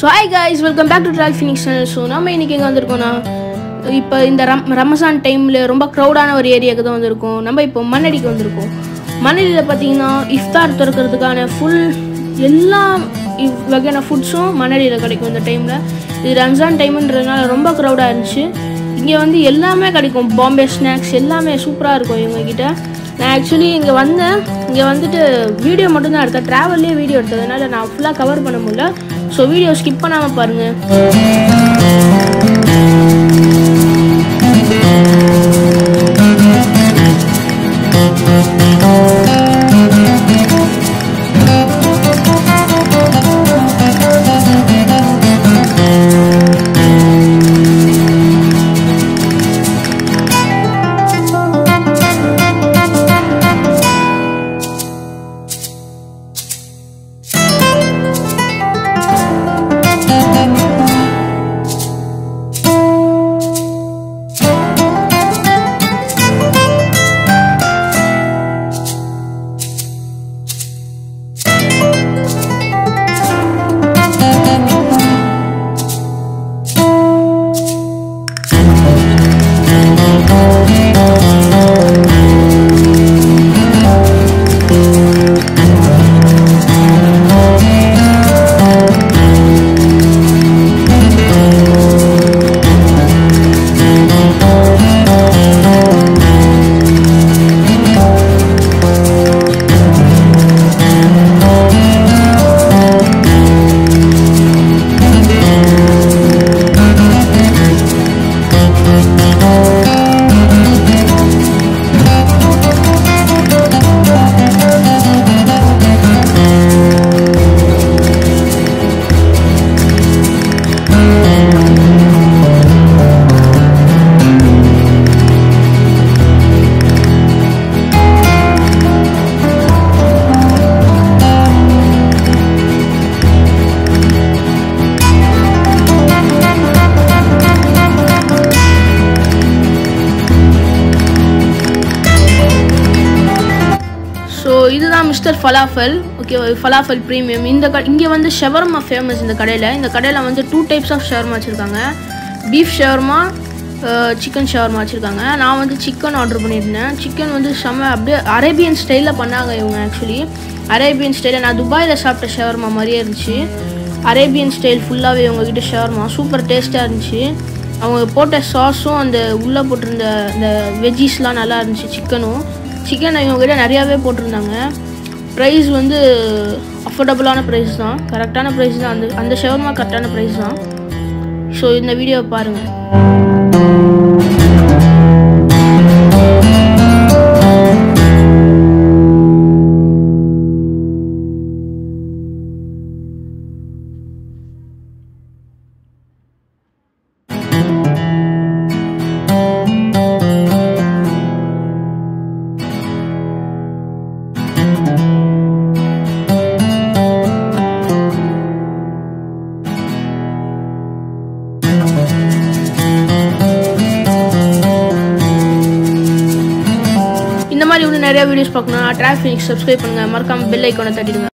so hi guys welcome back to track phoenix channel so நம்ம இன்னைக்கு எங்கே வந்திருக்கோம்னா இப்போ இந்த ரம் ரமசான் டைமில் ரொம்ப க்ரௌடான ஒரு ஏரியாவுக்கு தான் வந்திருக்கோம் நம்ம இப்போ மண்ணடிக்கு வந்திருக்கோம் மண்ணடியில் பார்த்தீங்கன்னா இஃப்தார் திறக்கிறதுக்கான ஃபுல் எல்லா இவ் வகையான ஃபுட்ஸும் மண்ணடியில் கிடைக்கும் இந்த டைமில் இது ரம்ஜான் டைம்ன்றதுனால ரொம்ப க்ரௌடாக இருந்துச்சு இங்கே வந்து எல்லாமே கிடைக்கும் பாம்பே ஸ்நாக்ஸ் எல்லாமே சூப்பராக இருக்கும் இவங்ககிட்ட நான் ஆக்சுவலி இங்கே வந்தேன் இங்கே வந்துட்டு வீடியோ மட்டும்தான் எடுத்தேன் ட்ராவல்லே வீடியோ எடுத்ததுனால நான் ஃபுல்லாக கவர் பண்ண முடியல ஸோ வீடியோ ஸ்கிப் பண்ணாமல் பாருங்கள் ஸோ இதுதான் mister falafel okay falafel premium இந்த க இங்கே வந்து ஷவர்மா ஃபேமஸ் இந்த கடையில் இந்த கடையில் வந்து டூ டைப்ஸ் ஆஃப் ஷவர்மா வச்சுருக்காங்க பீஃப் ஷவர்மா சிக்கன் ஷவர்மா வச்சுருக்காங்க நான் வந்து சிக்கன் ஆர்டர் பண்ணியிருந்தேன் சிக்கன் வந்து செம்ம அப்படியே அரேபியன் ஸ்டைலில் பண்ணாங்க இவங்க ஆக்சுவலி அரேபியன் ஸ்டைலில் நான் துபாயில் சாப்பிட்ட ஷவர்மா மாதிரியே இருந்துச்சு அரேபியன் ஸ்டைல் ஃபுல்லாகவே இவங்ககிட்ட ஷவர்மா சூப்பர் டேஸ்ட்டாக இருந்துச்சு அவங்க போட்ட சாஸும் அந்த உள்ளே போட்டிருந்த அந்த வெஜ்ஜீஸ்லாம் நல்லா இருந்துச்சு சிக்கனும் சிக்கன் இவங்ககிட்ட நிறையாவே போட்டிருந்தாங்க ப்ரைஸ் வந்து அஃபோர்டபுளான ப்ரைஸ் தான் கரெக்டான ப்ரைஸ் தான் அந்த அந்த ஷவர்மா கரெக்டான ப்ரைஸ் தான் ஸோ இந்த வீடியோவை பாருங்கள் இந்த மாதிரி இன்னும் நிறைய வீடியோஸ் பார்க்கணும் டிராஃபிக் சப்ஸ்கிரைப் பண்ணுங்கள் மறக்காம பெல் ஐக்கானை தட்டிடுங்க